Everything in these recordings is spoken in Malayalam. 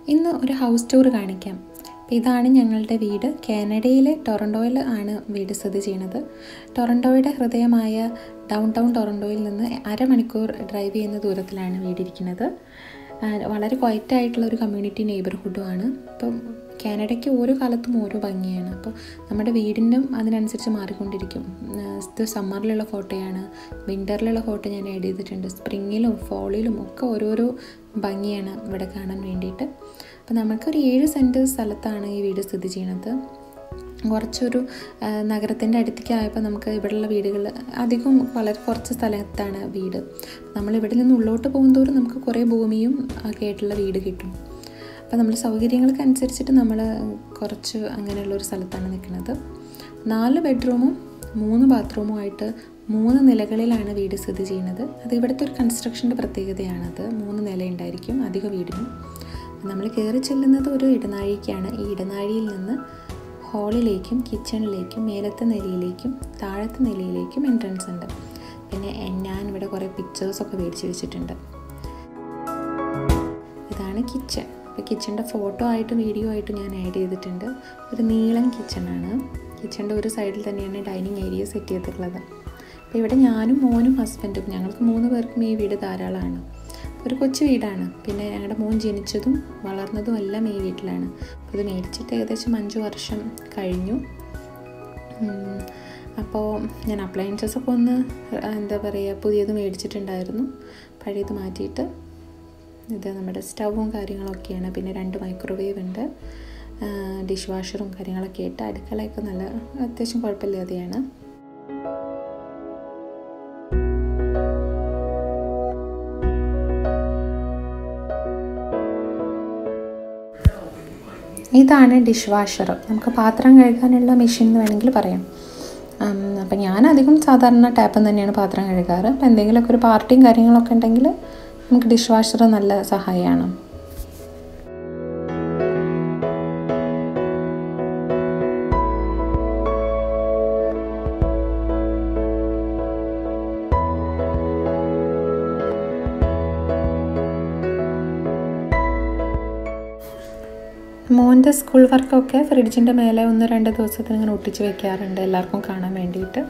ഇന്ന് ഒരു ഹൗസ് ടൂർ കാണിക്കാം അപ്പോൾ ഇതാണ് ഞങ്ങളുടെ വീട് കാനഡയിലെ ടൊറൻഡോയിൽ ആണ് വീട് സ്ഥിതി ചെയ്യുന്നത് ടൊറൻഡോയുടെ ഹൃദയമായ ഡൗൺ ടൗൺ ടൊറൻഡോയിൽ നിന്ന് അരമണിക്കൂർ ഡ്രൈവ് ചെയ്യുന്ന ദൂരത്തിലാണ് വീടിരിക്കുന്നത് ആ, വളരെ ക്വയറ്റ് ആയിട്ടുള്ള ഒരു കമ്മ്യൂണിറ്റി നെയ്ബർഹുഡുമാണ് അപ്പം കാനഡയ്ക്ക് ഓരോ കാലത്തും ഓരോ ഭംഗിയാണ് അപ്പോൾ നമ്മുടെ വീടിനും അതിനനുസരിച്ച് മാറിക്കൊണ്ടിരിക്കും ആ, ഇത് സമ്മറിലുള്ള ഫോട്ടോയാണ് വിൻ്ററിലുള്ള ഫോട്ടോ ഞാൻ ആഡ് ചെയ്തിട്ടുണ്ട് സ്പ്രിങ്ങിലും ഫോളിലും ഒക്കെ ഓരോരോ ഭംഗിയാണ് ഇവിടെ കാണാൻ വേണ്ടിയിട്ട് അപ്പോൾ നമുക്കൊരു ഏഴ് സെൻറ്റ് സ്ഥലത്താണ് ഈ വീട് സ്ഥിതി ചെയ്യുന്നത് കുറച്ചൊരു നഗരത്തിൻ്റെ അടുത്തേക്ക് ആയപ്പോൾ നമുക്ക് ഇവിടെയുള്ള വീടുകൾ അധികം വളരെ കുറച്ച് സ്ഥലത്താണ് വീട് നമ്മൾ ഇവിടെ നിന്ന് ഉള്ളോട്ട് പോകുന്തോറും നമുക്ക് കുറേ ഭൂമിയും ഒക്കെ ആയിട്ടുള്ള വീട് കിട്ടും അപ്പോൾ നമ്മൾ സൗകര്യങ്ങൾക്ക് അനുസരിച്ചിട്ട് നമ്മൾ കുറച്ച് അങ്ങനെയുള്ളൊരു സ്ഥലത്താണ് നിൽക്കുന്നത് നാല് ബെഡ്റൂമും മൂന്ന് ബാത്റൂമും ആയിട്ട് മൂന്ന് നിലകളിലാണ് വീട് സ്ഥിതി ചെയ്യുന്നത് അത് ഇവിടുത്തെ ഒരു കൺസ്ട്രക്ഷൻ്റെ പ്രത്യേകതയാണത് മൂന്ന് നില ഉണ്ടായിരിക്കും അധിക വീടിനും നമ്മൾ കയറി ചെല്ലുന്നത് ഒരു ഇടനാഴിക്കാണ് ഈ ഇടനാഴിയിൽ നിന്ന് ഹാളിലേക്കും കിച്ചണിലേക്കും മേലത്തെ നിലയിലേക്കും താഴത്തെ നിലയിലേക്കും എൻട്രൻസ് ഉണ്ട് പിന്നെ ഞാൻ ഇവിടെ കുറേ പിക്ചേഴ്സൊക്കെ മേടിച്ച് വെച്ചിട്ടുണ്ട് ഇതാണ് കിച്ചൺ അപ്പോൾ കിച്ചണിൻ്റെ ഫോട്ടോ ആയിട്ട് വീഡിയോ ആയിട്ട് ഞാൻ ആഡ് ചെയ്തിട്ടുണ്ട് ഒരു നീളം കിച്ചണാണ് കിച്ചണിൻ്റെ ഒരു സൈഡിൽ തന്നെയാണ് ഡൈനിങ് ഏരിയ സെറ്റ് ചെയ്തിട്ടുള്ളത് അപ്പോൾ ഇവിടെ ഞാനും മോനും ഹസ്ബൻഡും ഞങ്ങൾക്ക് മൂന്ന് പേർക്കും ഈ വീട് ധാരാളമാണ് ഒരു കൊച്ചു വീടാണ് പിന്നെ ഞങ്ങളുടെ മോൻ ജനിച്ചതും വളർന്നതും എല്ലാം ഈ വീട്ടിലാണ് അപ്പോൾ ഇത് മേടിച്ചിട്ട് ഏകദേശം അഞ്ച് വർഷം കഴിഞ്ഞു ഉം, അപ്പോൾ ഞാൻ അപ്ലയൻസസ് ഒക്കെ ഒന്ന് ആ, എന്താ പറയുക പുതിയത് മേടിച്ചിട്ടുണ്ടായിരുന്നു പഴയത് മാറ്റിയിട്ട് ഇത് നമ്മുടെ സ്റ്റവും കാര്യങ്ങളൊക്കെയാണ് പിന്നെ രണ്ട് മൈക്രോവേവ് ഉണ്ട് ഡിഷ് വാഷറും കാര്യങ്ങളൊക്കെ ആയിട്ട് അടുക്കളയൊക്കെ നല്ല അത്യാവശ്യം കുഴപ്പമില്ലാതെയാണ് ഇതാണ് ഡിഷ് വാഷർ നമുക്ക് പാത്രം കഴുകാനുള്ള മെഷീൻ എന്ന് വേണമെങ്കിൽ പറയാം അപ്പം ഞാൻ അധികം സാധാരണ ടാപ്പിൽ തന്നെയാണ് പാത്രം കഴുകാറ് അപ്പം എന്തെങ്കിലുമൊക്കെ ഒരു പാർട്ടിയും കാര്യങ്ങളൊക്കെ ഉണ്ടെങ്കിൽ നമുക്ക് ഡിഷ് വാഷർ നല്ല സഹായമാണ് മോൻ്റെ സ്കൂൾ വർക്കൊക്കെ ഫ്രിഡ്ജിൻ്റെ മേലെ ഒന്ന് രണ്ട് ദിവസത്തിന് ഇങ്ങനെ ഒട്ടിച്ച് വെക്കാറുണ്ട് എല്ലാവർക്കും കാണാൻ വേണ്ടിയിട്ട്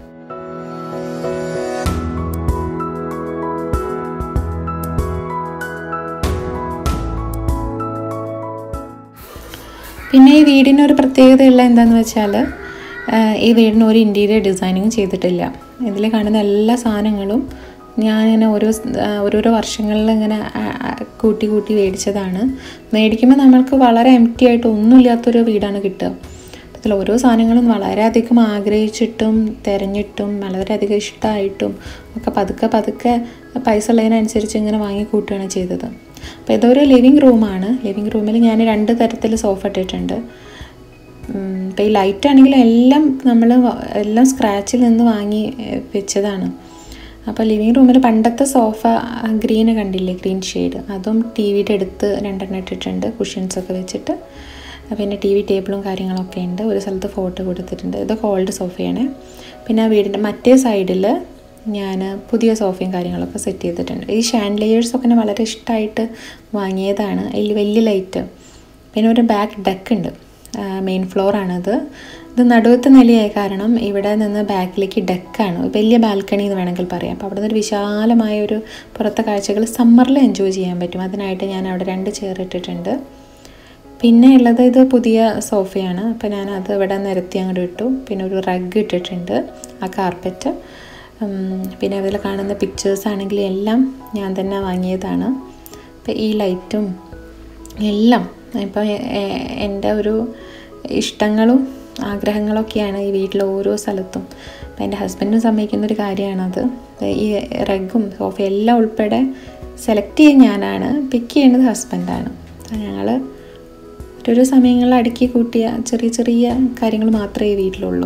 പിന്നെ ഈ വീടിന് ഒരു പ്രത്യേകതയുള്ള എന്താണെന്ന് വെച്ചാൽ ഈ വീടിന് ഒരു ഇൻറ്റീരിയർ ഡിസൈനിങ് ചെയ്തിട്ടില്ല ഇതിൽ കാണുന്ന എല്ലാ സാധനങ്ങളും ഞാനിങ്ങനെ ഓരോ സ്- ആ, ഓരോരോ വർഷങ്ങളിൽ ഇങ്ങനെ ആ, ആ, കൂട്ടി കൂട്ടി മേടിച്ചതാണ് മേടിക്കുമ്പോൾ നമ്മൾക്ക് വളരെ എം ടി ആയിട്ട് ഒന്നുമില്ലാത്തൊരു വീടാണ് കിട്ടുക അതിൽ ഓരോ സാധനങ്ങളും വളരെയധികം ആഗ്രഹിച്ചിട്ടും തിരഞ്ഞിട്ടും വളരെയധികം ഇഷ്ടമായിട്ടും ഒക്കെ പതുക്കെ പതുക്കെ പൈസ ഉള്ളതിനനുസരിച്ച് ഇങ്ങനെ വാങ്ങിക്കൂട്ടുകയാണ് ചെയ്തത് അപ്പോൾ ഇതൊരു ലിവിങ് റൂമാണ് ലിവിങ് റൂമിൽ ഞാൻ രണ്ട് തരത്തിൽ സോഫ ഇട്ടിട്ടുണ്ട് ഇപ്പോൾ ഈ ലൈറ്റ് ആണെങ്കിലും എല്ലാം നമ്മൾ എല്ലാം സ്ക്രാച്ചിൽ നിന്ന് വാങ്ങി ഏഹ്, വെച്ചതാണ് അപ്പോൾ ലിവിങ് റൂമിൽ പണ്ടത്തെ സോഫ ഗ്രീൻ കണ്ടില്ലേ ഗ്രീൻ ഷെയ്ഡ് അതും ടി വിയുടെ അടുത്ത് രണ്ടെണ്ണം ഇട്ടിട്ടുണ്ട് കുഷ്യൻസൊക്കെ വെച്ചിട്ട് പിന്നെ ടി വി ടേബിളും കാര്യങ്ങളൊക്കെ ഉണ്ട് ഒരു സ്ഥലത്ത് ഫോട്ടോ കൊടുത്തിട്ടുണ്ട് ഇതൊക്കെ ഓൾഡ് സോഫയാണ് പിന്നെ ആ വീടിൻ്റെ മറ്റേ സൈഡിൽ ഞാൻ പുതിയ സോഫയും കാര്യങ്ങളൊക്കെ സെറ്റ് ചെയ്തിട്ടുണ്ട് ഈ ഷാൻഡ്ലിയേഴ്സൊക്കെ എന്നെ വളരെ ഇഷ്ടമായിട്ട് വാങ്ങിയതാണ് അതിൽ വലിയ ലൈറ്റ് പിന്നെ ഒരു ബാക്ക് ഡെക്ക് ഉണ്ട് മെയിൻ ഫ്ലോറാണത് ഇത് നടുവത്തെ നിലയായ കാരണം ഇവിടെ നിന്ന് ബാക്കിലേക്ക് ഡെക്കാണ് വലിയ ബാൽക്കണി എന്ന് വേണമെങ്കിൽ പറയാം അപ്പോൾ അവിടെ നിന്ന് ഒരു വിശാലമായ ഒരു പുറത്തെ കാഴ്ചകൾ സമ്മറിൽ എൻജോയ് ചെയ്യാൻ പറ്റും അതിനായിട്ട് ഞാൻ അവിടെ രണ്ട് ചെയർ ഇട്ടിട്ടുണ്ട് പിന്നെ ഉള്ളത് ഇത് പുതിയ സോഫയാണ് അപ്പോൾ ഞാൻ അത് ഇവിടെ നിരത്തി അങ്ങോട്ട് ഇട്ടു പിന്നെ ഒരു റഗ് ഇട്ടിട്ടുണ്ട് ആ കാർപ്പറ്റ് പിന്നെ അതിൽ കാണുന്ന പിക്ചേഴ്സ് ആണെങ്കിൽ എല്ലാം ഞാൻ തന്നെ വാങ്ങിയതാണ് അപ്പോൾ ഈ ലൈറ്റും എല്ലാം ഇപ്പോൾ എൻ്റെ ഒരു ഇഷ്ടങ്ങളും ആഗ്രഹങ്ങളൊക്കെയാണ് ഈ വീട്ടിലെ ഓരോ സ്ഥലത്തും അപ്പോൾ എൻ്റെ ഹസ്ബൻഡും സമ്മതിക്കുന്ന ഒരു കാര്യമാണത് ഈ റഗും സോഫ എല്ലാം ഉൾപ്പെടെ സെലക്ട് ചെയ്യാൻ ഞാനാണ് പിക്ക് ചെയ്യുന്നത് ഹസ്ബൻഡാണ് ഞങ്ങൾ ഓരോരോ സമയങ്ങളിൽ അടുക്കി കൂട്ടിയ ചെറിയ ചെറിയ കാര്യങ്ങൾ മാത്രമേ ഈ വീട്ടിലുള്ളൂ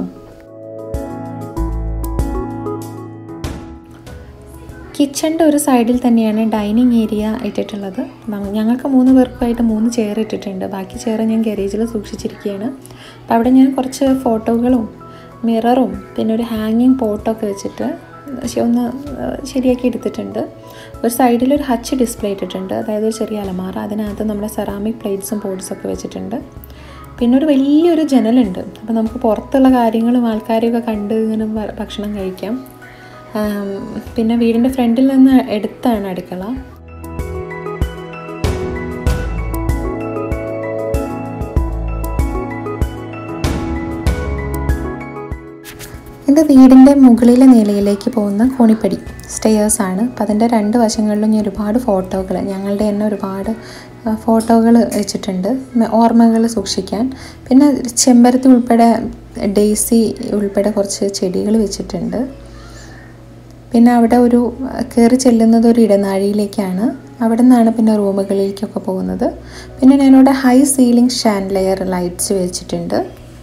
കിച്ചണിൻ്റെ ഒരു സൈഡിൽ തന്നെയാണ് ഡൈനിങ് ഏരിയ ഇട്ടിട്ടുള്ളത് നമ്മ- ഞങ്ങൾക്ക് മൂന്ന് പേർക്കുമായിട്ട് മൂന്ന് ചെയർ ഇട്ടിട്ടുണ്ട് ബാക്കി ചെയർ ഞാൻ ഗരേജിൽ സൂക്ഷിച്ചിരിക്കുകയാണ് അപ്പോൾ അവിടെ ഞാൻ കുറച്ച് ഫോട്ടോകളും മിററും പിന്നെ ഒരു ഹാങ്ങിങ് പോട്ടൊക്കെ വെച്ചിട്ട് ശ- ഒന്ന് ശരിയാക്കി എടുത്തിട്ടുണ്ട് ഒരു സൈഡിൽ ഒരു ഹച്ച് ഡിസ്പ്ലേ ഇട്ടിട്ടുണ്ട് അതായത് ഒരു ചെറിയ അലമാറ അതിനകത്ത് നമ്മുടെ സെറാമിക് പ്ലേറ്റ്സും ബോർഡ്സും ഒക്കെ വെച്ചിട്ടുണ്ട് പിന്നെ ഒരു വലിയൊരു ജനലുണ്ട് അപ്പോൾ നമുക്ക് പുറത്തുള്ള കാര്യങ്ങളും ആൾക്കാരെയൊക്കെ കണ്ട് ഇങ്ങനെ ഭ- ഭക്ഷണം കഴിക്കാം ആം, പിന്നെ വീടിൻ്റെ ഫ്രണ്ടിൽ നിന്ന് എടുത്താണ് അടുക്കള ഇത് വീടിൻ്റെ മുകളിലെ നിലയിലേക്ക് പോകുന്ന കോണിപ്പടി സ്റ്റെയേഴ്സ് ആണ് അപ്പം അതിൻ്റെ രണ്ട് വശങ്ങളിലും ഞാൻ ഒരുപാട് ഫോട്ടോകൾ ഞങ്ങളുടെ തന്നെ ഒരുപാട് ഫോട്ടോകൾ വെച്ചിട്ടുണ്ട് ഓർമ്മകൾ സൂക്ഷിക്കാൻ പിന്നെ ചെമ്പരത്തി ഉൾപ്പെടെ ഡെയ്സി ഉൾപ്പെടെ കുറച്ച് ചെടികൾ വെച്ചിട്ടുണ്ട് പിന്നെ അവിടെ ഒരു കയറി ചെല്ലുന്നത് ഒരു ഇടനാഴിയിലേക്കാണ് അവിടെ നിന്നാണ് പിന്നെ റൂമുകളിലേക്കൊക്കെ പോകുന്നത് പിന്നെ ഞാനിവിടെ ഹൈ സീലിംഗ് ഷാൻലെയർ ലൈറ്റ്സ് വെച്ചിട്ടുണ്ട്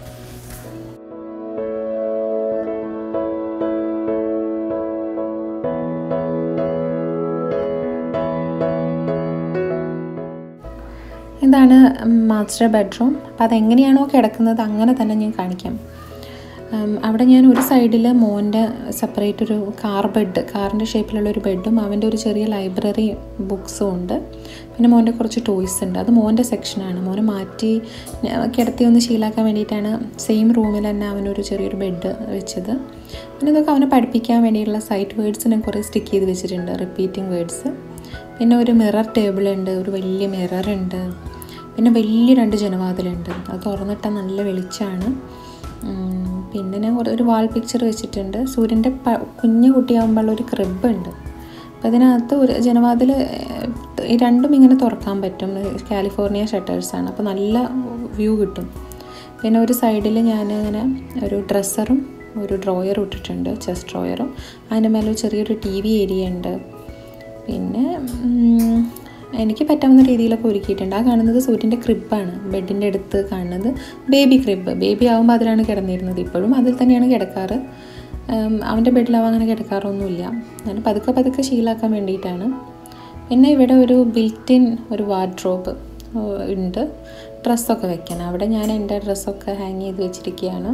ഇതാണ് മാസ്റ്റർ ബെഡ്റൂം അപ്പോൾ അതെങ്ങനെയാണോ കിടക്കുന്നത് അങ്ങനെ തന്നെ ഞാൻ കാണിക്കാം ഉം, അവിടെ ഞാൻ ഒരു സൈഡിൽ മോൻ്റെ സെപ്പറേറ്റ് ഒരു കാർ ബെഡ് കാറിൻ്റെ ഷേപ്പിലുള്ള ഒരു ബെഡും അവൻ്റെ ഒരു ചെറിയ ലൈബ്രറി ബുക്സും ഉണ്ട് പിന്നെ മോൻ്റെ കുറച്ച് ടോയ്സ് ഉണ്ട് അത് മോൻ്റെ സെക്ഷനാണ് മോനെ മാറ്റി ഞാൻ കിടത്തി ഒന്ന് ശീലാക്കാൻ വേണ്ടിയിട്ടാണ് സെയിം റൂമിൽ തന്നെ അവനൊരു ചെറിയൊരു ബെഡ് വെച്ചത് പിന്നെ ഇതൊക്കെ അവനെ പഠിപ്പിക്കാൻ വേണ്ടിയുള്ള സൈറ്റ് വേർഡ്സിനെ കുറേ സ്റ്റിക്ക് ചെയ്ത് വെച്ചിട്ടുണ്ട് റിപ്പീറ്റിംഗ് വേർഡ്സ് പിന്നെ ഒരു മിറർ ടേബിൾ ഉണ്ട് ഒരു വലിയ മിറർ ഉണ്ട് പിന്നെ വലിയ രണ്ട് ജനവാതിലുണ്ട് അത് തുറന്നിട്ടാൽ നല്ല വെളിച്ചമാണ് ഉം, പിന്നെ ഞാൻ കുറേ ഒരു വാൾ പിക്ചർ വെച്ചിട്ടുണ്ട് സൂര്യൻ്റെ പ കുഞ്ഞു കുട്ടിയാകുമ്പോൾ ഒരു ക്രിബ് ഉണ്ട് അപ്പോൾ അതിനകത്ത് ഒരു ജനവാതിൽ ഈ രണ്ടും ഇങ്ങനെ തുറക്കാൻ പറ്റും കാലിഫോർണിയ ഷട്ടേഴ്സാണ് അപ്പോൾ നല്ല വ്യൂ കിട്ടും പിന്നെ ഒരു സൈഡിൽ ഞാൻ ഇങ്ങനെ ഒരു ഡ്രസ്സറും ഒരു ഡ്രോയറും ഇട്ടിട്ടുണ്ട് ചെസ് ഡ്രോയറും അതിൻ്റെ മേലെ ഒരു ചെറിയൊരു ടി വി ഏരിയ ഉണ്ട് പിന്നെ ഉം, എനിക്ക് പറ്റാവുന്ന രീതിയിലൊക്കെ ഒരുക്കിയിട്ടുണ്ട് ആ കാണുന്നത് സൂര്യൻ്റെ ക്രിബാണ് ബെഡിൻ്റെ അടുത്ത് കാണുന്നത് ബേബി ക്രിബ് ബേബി ആകുമ്പോൾ അതിലാണ് കിടന്നിരുന്നത് ഇപ്പോഴും അതിൽ തന്നെയാണ് കിടക്കാറ് ഉം, അവൻ്റെ ബെഡിലാവും അങ്ങനെ കിടക്കാറൊന്നുമില്ല ഞാൻ പതുക്കെ പതുക്കെ ശീലാക്കാൻ വേണ്ടിയിട്ടാണ് പിന്നെ ഇവിടെ ഒരു ബിൽറ്റിൻ ഒരു വാർഡ്രോബ് ഉണ്ട് ഡ്രസ്സൊക്കെ വെക്കാൻ അവിടെ ഞാൻ എൻ്റെ ഡ്രസ്സൊക്കെ ഹാങ് ചെയ്ത് വെച്ചിരിക്കുകയാണ്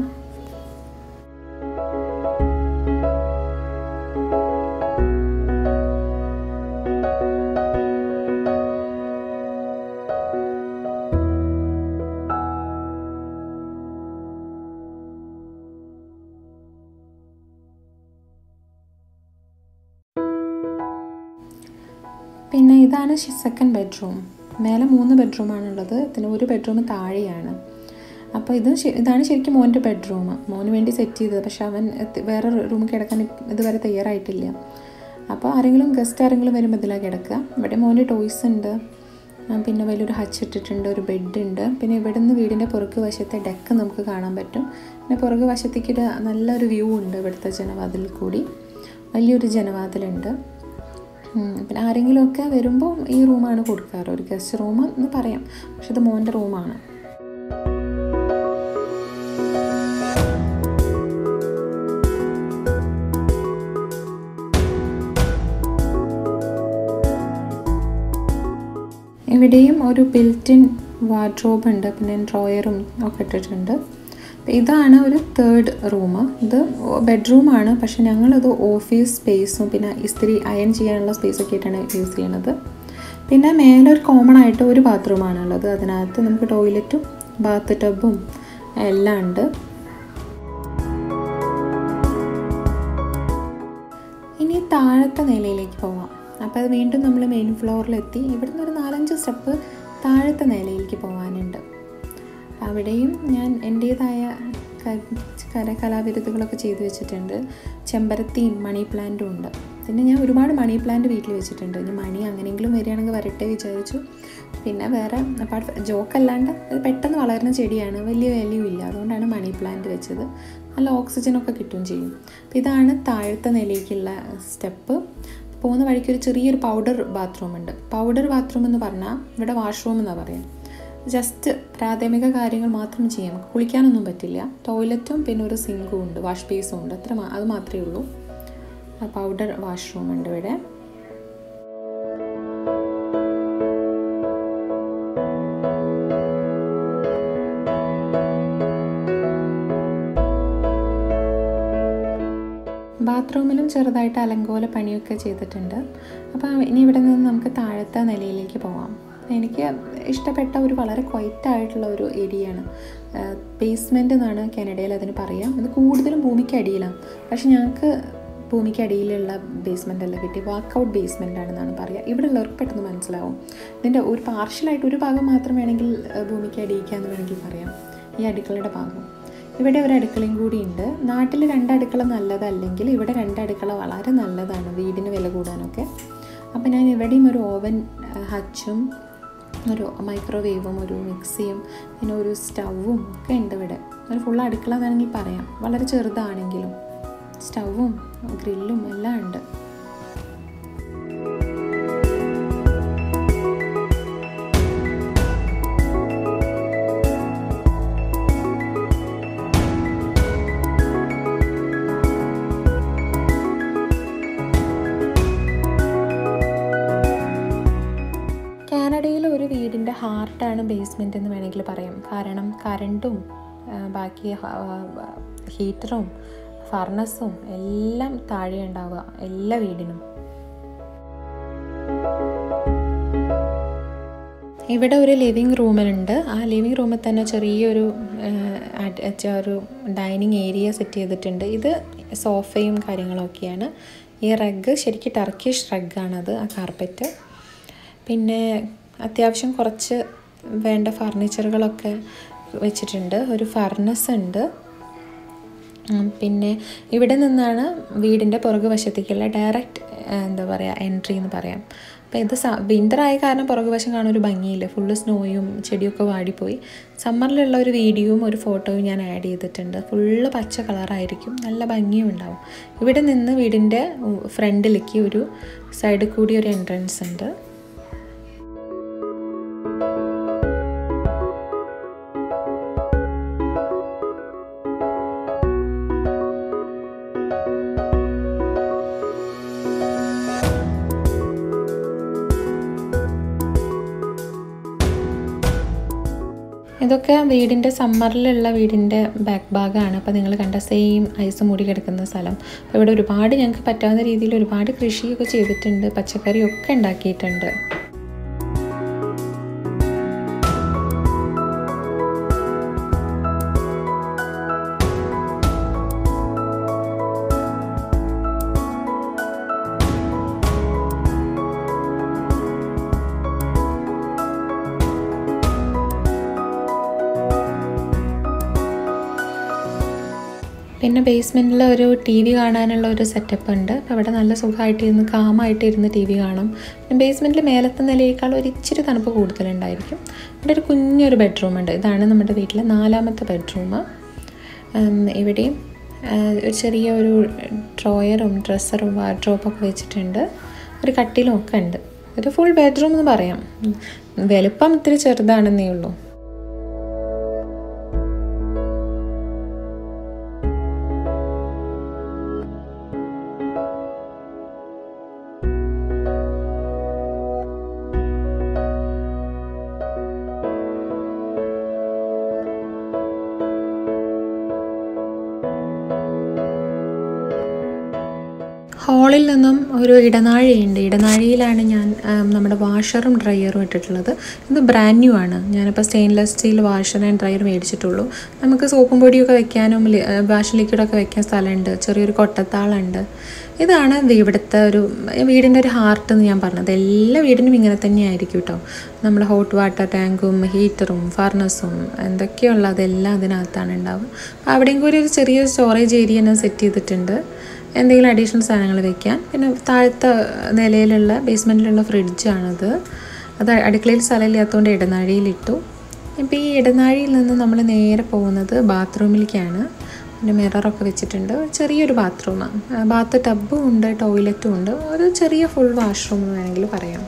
പിന്നെ ഇതാണ് സെക്കൻഡ് ബെഡ്റൂം മേലെ മൂന്ന് ബെഡ്റൂമാണുള്ളത് ഇതിന് ഒരു ബെഡ്റൂം താഴെയാണ് അപ്പോൾ ഇത് ശ- ഇതാണ് ശരിക്കും മോൻ്റെ ബെഡ്റൂം മോന് വേണ്ടി സെറ്റ് ചെയ്തത് പക്ഷെ അവൻ എത്തി- വേറെ റൂമിൽ കിടക്കാൻ ഇപ്പ- ഇതുവരെ തയ്യാറായിട്ടില്ല അപ്പോൾ ആരെങ്കിലും ഗസ്റ്റ് ആരെങ്കിലും വരുമ്പോൾ ഇതിലാണ് കിടക്കുക ഇവിടെ മോൻ്റെ ടോയ്സ് ഉണ്ട് ആ, പിന്നെ വലിയൊരു ഹച്ച് ഇട്ടിട്ടുണ്ട് ഒരു ബെഡ് ഉണ്ട് പിന്നെ ഇവിടെ നിന്ന് വീടിൻ്റെ പുറകു വശത്തെ ഡെക്ക് നമുക്ക് കാണാൻ പറ്റും പിന്നെ പുറകു വശത്തേക്ക് ഒരു നല്ലൊരു വ്യൂ ഉണ്ട് ഇവിടുത്തെ ജനവാതിൽ കൂടി വലിയൊരു ജനവാതിലുണ്ട് ഉം, പിന്നെ ആരെങ്കിലുമൊക്കെ വരുമ്പോൾ ഈ റൂമാണ് കൊടുക്കാറ് ഒരു ഗസ്റ്റ് റൂം എന്ന് പറയാം പക്ഷെ ഇത് മോൻ്റെ റൂമാണ് ഇവിടെയും ഒരു ബിൽറ്റിൻ വാർഡ്രോബ് ഉണ്ട് പിന്നെ ഡ്രോയറും ഒക്കെ ഇട്ടിട്ടുണ്ട് അപ്പോൾ ഇതാണ് ഒരു തേർഡ് റൂം ഇത് ബെഡ്റൂമാണ് പക്ഷെ ഞങ്ങളത് ഓഫീസ് സ്പേസും പിന്നെ ഇസ്തിരി അയൺ ചെയ്യാനുള്ള സ്പേസൊക്കെ ആയിട്ടാണ് യൂസ് ചെയ്യണത് പിന്നെ മേലെ ഒരു കോമൺ ആയിട്ട് ഒരു ബാത്റൂമാണുള്ളത് അതിനകത്ത് നമുക്ക് ടോയ്ലറ്റും ബാത്ത് ടബും എല്ലാം ഉണ്ട് ഇനി താഴത്തെ നിലയിലേക്ക് പോവാം അപ്പോൾ അത് വീണ്ടും നമ്മൾ മെയിൻ ഫ്ലോറിലെത്തി ഇവിടുന്ന് ഒരു നാലഞ്ച് സ്റ്റെപ്പ് താഴത്തെ നിലയിലേക്ക് പോകാനുണ്ട് അവിടെയും ഞാൻ എൻ്റേതായ കല കലാവിരുദ്ധകളൊക്കെ ചെയ്തു വെച്ചിട്ടുണ്ട് ചെമ്പരത്തിയും മണി പ്ലാന്റും ഉണ്ട് പിന്നെ ഞാൻ ഒരുപാട് മണി പ്ലാന്റ് വീട്ടിൽ വെച്ചിട്ടുണ്ട് ഇനി മണി അങ്ങനെയെങ്കിലും വരികയാണെങ്കിൽ വരട്ടെ വിചാരിച്ചു പിന്നെ വേറെ അപ്പാർട്ട് ജോക്കല്ലാണ്ട് അത് പെട്ടെന്ന് വളരുന്ന ചെടിയാണ് വലിയ വാല്യൂ ഇല്ല അതുകൊണ്ടാണ് മണി പ്ലാന്റ് വെച്ചത് നല്ല ഓക്സിജനൊക്കെ കിട്ടുകയും ചെയ്യും അപ്പോൾ ഇതാണ് താഴത്തെ നിലയ്ക്കുള്ള സ്റ്റെപ്പ് പോകുന്ന വഴിക്ക് ഒരു ചെറിയൊരു പൗഡർ ബാത്റൂം ഉണ്ട് പൗഡർ ബാത്റൂം എന്ന് പറഞ്ഞാൽ ഇവിടെ വാഷ്റൂം എന്നാണ് പറയാം ജസ്റ്റ് പ്രാഥമിക കാര്യങ്ങൾ മാത്രം ചെയ്യാം നമുക്ക് കുളിക്കാനൊന്നും പറ്റില്ല ടോയ്ലറ്റും പിന്നെ ഒരു സിങ്കും ഉണ്ട് വാഷ് ബേസും ഉണ്ട് അത്ര മാ- അത് മാത്രമേ ഉള്ളൂ പൗഡർ വാഷ്റൂം ഉണ്ട് ഇവിടെ ബാത്റൂമിലും ചെറുതായിട്ട് അലങ്കോല പണിയൊക്കെ ചെയ്തിട്ടുണ്ട് അപ്പോൾ ഇനി ഇവിടെ നിന്ന് നമുക്ക് താഴത്തെ നിലയിലേക്ക് പോവാം എനിക്ക് ഇഷ്ടപ്പെട്ട ഒരു വളരെ ക്വൈറ്റായിട്ടുള്ള ഒരു ഏരിയയാണ് ബേസ്മെൻ്റ് എന്നാണ് കാനഡയിൽ അതിന് പറയാം ഇത് കൂടുതലും ഭൂമിക്ക് അടിയിലാണ് പക്ഷെ ഞങ്ങൾക്ക് ഭൂമിക്ക് അടിയിലുള്ള ബേസ്മെൻ്റ് അല്ല കിട്ടി വാക്കൗട്ട് ബേസ്മെൻ്റ് ആണെന്നാണ് പറയുക ഇവിടെ ഉള്ളവർക്ക് പെട്ടെന്ന് മനസ്സിലാവും ഇതിൻ്റെ ഒരു പാർഷ്യലായിട്ട് ഒരു ഭാഗം മാത്രം വേണമെങ്കിൽ ഏഹ്, ഭൂമിക്ക് അടിയിക്കാന്ന് വേണമെങ്കിൽ പറയാം ഈ അടുക്കളയുടെ ഭാഗം ഇവിടെ ഒരു അടുക്കളയും കൂടിയുണ്ട് നാട്ടിൽ രണ്ട് അടുക്കള നല്ലതല്ലെങ്കിൽ ഇവിടെ രണ്ട് അടുക്കള വളരെ നല്ലതാണ് വീടിന് വില കൂടാനൊക്കെ അപ്പോൾ ഞാൻ ഇവിടെയും ഒരു ഓവൻ ഹച്ചും ഒരു മൈക്രോവേവും ഒരു മിക്സിയും പിന്നെ ഒരു സ്റ്റൗവും ഒക്കെ ഉണ്ട് ഇവിടെ ഒരു ഫുൾ അടുക്കള വേണമെങ്കിൽ പറയാം വളരെ ചെറുതാണെങ്കിലും സ്റ്റൗവും ഗ്രില്ലും എല്ലാം ഉണ്ട് കാനഡയിൽ ഒരു വീടിൻ്റെ ഹാർട്ടാണ് ബേസ്മെൻ്റ് എന്ന് വേണമെങ്കിൽ പറയാം കാരണം കറണ്ടും ആ, ബാക്കി ഹീറ്ററും ഫർണസും എല്ലാം താഴെ ഉണ്ടാവുക എല്ലാ വീടിനും ഇവിടെ ഒരു ലിവിങ് റൂമിലുണ്ട് ആ ലിവിങ് റൂമിൽ തന്നെ ചെറിയൊരു ആ, അട്- ച- ഒരു ഡൈനിങ് ഏരിയ സെറ്റ് ചെയ്തിട്ടുണ്ട് ഇത് സോഫയും കാര്യങ്ങളൊക്കെയാണ് ഈ റഗ് ശരിക്കും ടർക്കിഷ് റഗ്ഗാണത് ആ കാർപ്പറ്റ് പിന്നെ അത്യാവശ്യം കുറച്ച് വേണ്ട ഫർണിച്ചറുകളൊക്കെ വെച്ചിട്ടുണ്ട് ഒരു ഫർണസ് ഉണ്ട് ഉം, പിന്നെ ഇവിടെ നിന്നാണ് വീടിൻ്റെ പുറകു വശത്തേക്കുള്ള ഡയറക്റ്റ് എന്താ പറയുക എൻട്രി എന്ന് പറയാം അപ്പോൾ ഇത് വിൻ്റർ ആയ കാരണം പുറകു വശം കാണാൻ ഒരു ഭംഗിയില്ല ഫുള്ള് സ്നോയും ചെടിയൊക്കെ വാടിപ്പോയി സമ്മറിലുള്ള ഒരു വീഡിയോയും ഒരു ഫോട്ടോയും ഞാൻ ആഡ് ചെയ്തിട്ടുണ്ട് ഫുള്ള് പച്ച കളറായിരിക്കും നല്ല ഭംഗിയും ഉണ്ടാവും ഇവിടെ നിന്ന് വീടിൻ്റെ ഫ്രണ്ടിലേക്ക് ഒരു സൈഡിൽ കൂടി ഒരു എൻട്രൻസ് ഉണ്ട് ഇതൊക്കെ വീടിൻ്റെ സമ്മറിലുള്ള വീടിൻ്റെ ബാക്ക് ഭാഗമാണ് അപ്പോൾ നിങ്ങൾ കണ്ട സെയിം ഐസ് മൂടി കിടക്കുന്ന സ്ഥലം അപ്പോൾ ഇവിടെ ഒരുപാട് ഞങ്ങൾക്ക് പറ്റാവുന്ന രീതിയിൽ ഒരുപാട് കൃഷിയൊക്കെ ചെയ്തിട്ടുണ്ട് പച്ചക്കറിയൊക്കെ ഉണ്ടാക്കിയിട്ടുണ്ട് പിന്നെ ബേസ്മെൻറ്റിൽ ഒരു ടി വി കാണാനുള്ള ഒരു സെറ്റപ്പ് ഉണ്ട് അപ്പോൾ അവിടെ നല്ല സുഖമായിട്ട് ഇരുന്ന് കാമായിട്ട് ഇരുന്ന് ടി വി കാണും പിന്നെ ബേസ്മെൻറ്റിൽ മേലത്തെ നിലയേക്കാൾ ഒരു ഇച്ചിരി തണുപ്പ് കൂടുതലുണ്ടായിരിക്കും ഇവിടെ ഒരു കുഞ്ഞൊരു ബെഡ്റൂം ഉണ്ട് ഇതാണ് നമ്മുടെ വീട്ടിലെ നാലാമത്തെ ബെഡ്റൂം ഇവിടെയും ആ, ഒരു ചെറിയ ഒരു ഡ്രോയറും ഡ്രസ്സറും വാർഡ്രോബൊക്കെ വെച്ചിട്ടുണ്ട് ഒരു കട്ടിലും ഒക്കെ ഉണ്ട് ഒരു ഫുൾ ബെഡ്റൂം എന്ന് പറയാം ഉം. വലുപ്പം ഇത്തിരി ചെറുതാണെന്നേ ഉള്ളൂ ഹാളിൽ നിന്നും ഒരു ഇടനാഴിയുണ്ട് ഇടനാഴിയിലാണ് ഞാൻ ആം, നമ്മുടെ വാഷറും ഡ്രയറും ഇട്ടിട്ടുള്ളത് ഇത് ബ്രാൻഡ് ന്യൂ ആണ് ഞാനിപ്പോൾ stainless steel washer and dryer മേടിച്ചിട്ടുള്ളൂ നമുക്ക് സോപ്പും പൊടിയൊക്കെ വെക്കാനും ലി- ആ, വാഷ് ലിക്വിഡൊക്കെ വെക്കാൻ സ്ഥലമുണ്ട് ചെറിയൊരു കൊട്ടത്താളുണ്ട് ഇതാണ് ഇത് ഇവിടുത്തെ ഒരു വീടിൻ്റെ ഒരു ഹാർട്ട് എന്ന് ഞാൻ പറഞ്ഞത് എല്ലാ വീടിനും ഇങ്ങനെ തന്നെയായിരിക്കും കേട്ടോ നമ്മുടെ ഹോട്ട് വാട്ടർ ടാങ്കും ഹീറ്ററും ഫർണസും എന്തൊക്കെയുള്ള അതെല്ലാം അതിനകത്താണ് ഉണ്ടാവുക അപ്പോൾ അവിടെയും കൂടി ഒരു ചെറിയ സ്റ്റോറേജ് ഏരിയ ഞാൻ സെറ്റ് ചെയ്തിട്ടുണ്ട് എന്തെങ്കിലും അഡീഷണൽ സാധനങ്ങൾ വെക്കാൻ പിന്നെ താഴത്തെ നിലയിലുള്ള ബേസ്മെൻറ്റിലുള്ള ഫ്രിഡ്ജാണത് അത് അടുക്കളയിൽ സ്ഥലമില്ലാത്തതുകൊണ്ട് ഇടനാഴിയിലിട്ടു ഇപ്പോൾ ഈ ഇടനാഴിയിൽ നിന്ന് നമ്മൾ നേരെ പോകുന്നത് ബാത്റൂമിലേക്കാണ് പിന്നെ മിററൊക്കെ വെച്ചിട്ടുണ്ട് ചെറിയൊരു ബാത്റൂം ബാത്ത് ടബും ഉണ്ട് ടോയ്ലറ്റും ഉണ്ട് ഒരു ചെറിയ ഫുൾ വാഷ്റൂം എന്ന് വേണമെങ്കിൽ പറയാം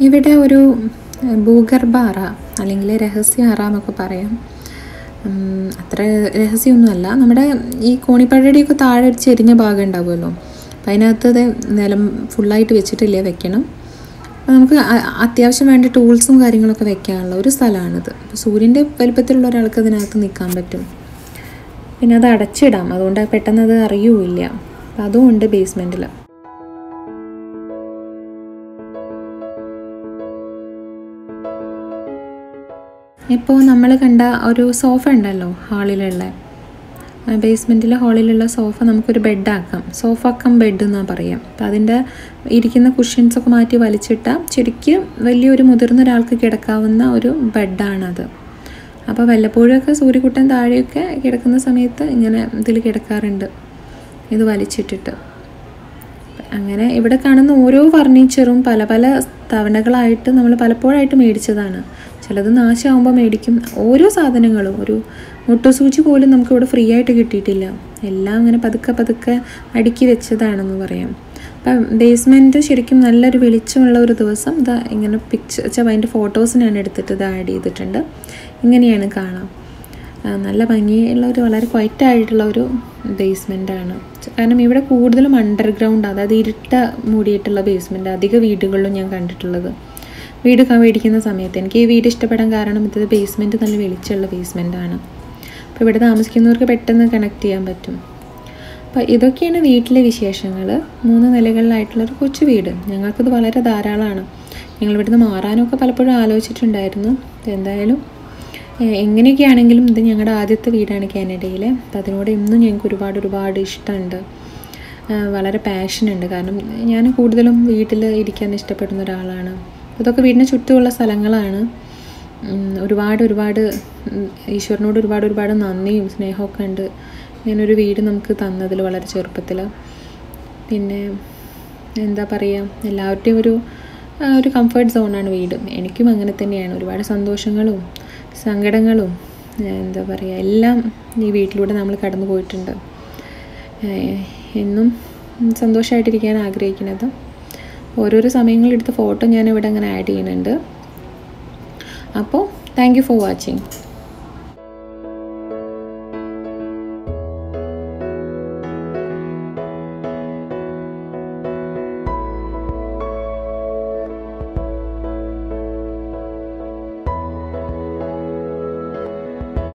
ഇവിടെ ഒരു ഭൂഗർഭ അറ അല്ലെങ്കിൽ രഹസ്യ അറ എന്നൊക്കെ പറയാം ഉം, അത്ര രഹസ്യമൊന്നുമല്ല നമ്മുടെ ഈ കോണിപ്പഴയുടെയൊക്കെ താഴെ ഒരു ചെരിഞ്ഞ ഭാഗം ഉണ്ടാവുമല്ലോ അപ്പം അതിനകത്ത് ഇത് നിലം ഫുള്ളായിട്ട് വെച്ചിട്ടില്ല വെക്കണം അപ്പോൾ നമുക്ക് അ- അത്യാവശ്യം വേണ്ട ടൂൾസും കാര്യങ്ങളൊക്കെ വെക്കാനുള്ള ഒരു സ്ഥലമാണിത് അപ്പോൾ സൂര്യൻ്റെ വലിപ്പത്തിലുള്ള ഒരാൾക്ക് അതിനകത്ത് നിൽക്കാൻ പറ്റും പിന്നെ അത് അടച്ചിടാം അതുകൊണ്ട് പെട്ടെന്ന് അത് അറിയൂല്ല അപ്പം അതും ഉണ്ട് ബേസ്മെൻറ്റിൽ ഇപ്പോൾ നമ്മൾ കണ്ട ഒരു സോഫ ഉണ്ടല്ലോ ഹാളിലുള്ള ബേസ്മെൻറ്റിലെ ഹാളിലുള്ള സോഫ നമുക്കൊരു ബെഡാക്കാം സോഫ കം ബെഡ് എന്നാണ് പറയാം അപ്പം അതിൻ്റെ ഇരിക്കുന്ന കുഷ്യൻസൊക്കെ മാറ്റി വലിച്ചിട്ടാൽ ശരിക്കും വലിയൊരു മുതിർന്ന ഒരാൾക്ക് കിടക്കാവുന്ന ഒരു ബെഡാണത് അപ്പോൾ വല്ലപ്പോഴൊക്കെ സൂര്യകുട്ടൻ താഴെയൊക്കെ കിടക്കുന്ന സമയത്ത് ഇങ്ങനെ ഇതിൽ കിടക്കാറുണ്ട് ഇത് വലിച്ചിട്ടിട്ട് അങ്ങനെ ഇവിടെ കാണുന്ന ഓരോ ഫർണിച്ചറും പല പല തവണകളായിട്ട് നമ്മൾ പലപ്പോഴായിട്ട് മേടിച്ചതാണ് ചിലത് നാശമാകുമ്പോൾ മേടിക്കും ഓരോ സാധനങ്ങളും ഒരു മുട്ടുസൂചി പോലും നമുക്ക് ഇവിടെ ഫ്രീ ആയിട്ട് കിട്ടിയിട്ടില്ല എല്ലാം അങ്ങനെ പതുക്കെ പതുക്കെ അടുക്കി വെച്ചതാണെന്ന് പറയാം അപ്പം ബേസ്മെൻറ്റ് ശരിക്കും നല്ലൊരു വെളിച്ചമുള്ള ഒരു ദിവസം ഇതാ ഇങ്ങനെ പിക്ചർ വെച്ചാൽ അതിൻ്റെ ഫോട്ടോസ് ഞാൻ എടുത്തിട്ട് ഇത് ആഡ് ചെയ്തിട്ടുണ്ട് ഇങ്ങനെയാണ് കാണാം ആ, നല്ല ഭംഗിയുള്ള ഒരു വളരെ ക്വൈറ്റ് ആയിട്ടുള്ള ഒരു ബേസ്മെൻ്റ് ആണ് കാരണം ഇവിടെ കൂടുതലും അണ്ടർഗ്രൗണ്ട് അതായത് ഇരുട്ട മൂടിയിട്ടുള്ള ബേസ്മെൻ്റ് അധിക വീടുകളിലും ഞാൻ കണ്ടിട്ടുള്ളത് വീട് ക- മേടിക്കുന്ന സമയത്ത് എനിക്ക് ഈ വീട് ഇഷ്ടപ്പെടാൻ കാരണം ഇത് ബേസ്മെൻറ്റ് നല്ല വെളിച്ചമുള്ള ബേസ്മെൻ്റ് ആണ് അപ്പോൾ ഇവിടെ താമസിക്കുന്നവർക്ക് പെട്ടെന്ന് കണക്ട് ചെയ്യാൻ പറ്റും അപ്പോൾ ഇതൊക്കെയാണ് വീട്ടിലെ വിശേഷങ്ങൾ മൂന്ന് നിലകളിലായിട്ടുള്ളൊരു കൊച്ചു വീട് ഞങ്ങൾക്കത് വളരെ ധാരാളമാണ് ഞങ്ങൾ ഇവിടുന്ന് മാറാനൊക്കെ പലപ്പോഴും ആലോചിച്ചിട്ടുണ്ടായിരുന്നു എന്തായാലും ഏഹ് എങ്ങനെയൊക്കെയാണെങ്കിലും ഇത് ഞങ്ങളുടെ ആദ്യത്തെ വീടാണ് കാനഡയിൽ അപ്പം അതിനോട് ഇന്നും ഞങ്ങൾക്ക് ഒരുപാട് ഒരുപാട് ഇഷ്ടമുണ്ട് ഏഹ് വളരെ പാഷനുണ്ട് കാരണം ഞാൻ കൂടുതലും വീട്ടിൽ ഇരിക്കാൻ ഇഷ്ടപ്പെടുന്ന ഒരാളാണ് ഇതൊക്കെ വീടിന് ചുറ്റുമുള്ള സ്ഥലങ്ങളാണ് ഉം, ഒരുപാട് ഒരുപാട് ഉം, ഈശ്വരനോട് ഒരുപാട് ഒരുപാട് നന്ദിയും സ്നേഹമൊക്കെ ഉണ്ട് ഇങ്ങനൊരു വീട് നമുക്ക് തന്നതിൽ വളരെ ചെറുപ്പത്തിൽ പിന്നെ എന്താ പറയുക എല്ലാവരുടെയും ഒരു ആ, ഒരു കംഫർട്ട് സോണാണ് വീട് എനിക്കും അങ്ങനെ തന്നെയാണ് ഒരുപാട് സന്തോഷങ്ങളും സങ്കടങ്ങളും ആ, എന്താ പറയുക എല്ലാം ഈ വീട്ടിലൂടെ നമ്മൾ കടന്നു പോയിട്ടുണ്ട് ആ, എന്നും സന്തോഷമായിട്ടിരിക്കാൻ ആഗ്രഹിക്കുന്നത് ഓരോരോ സമയങ്ങളെടുത്ത ഫോട്ടോ ഞാൻ ഇവിടെ അങ്ങനെ ആഡ് ചെയ്യുന്നുണ്ട് അപ്പോൾ താങ്ക് യു ഫോർ വാച്ചിങ്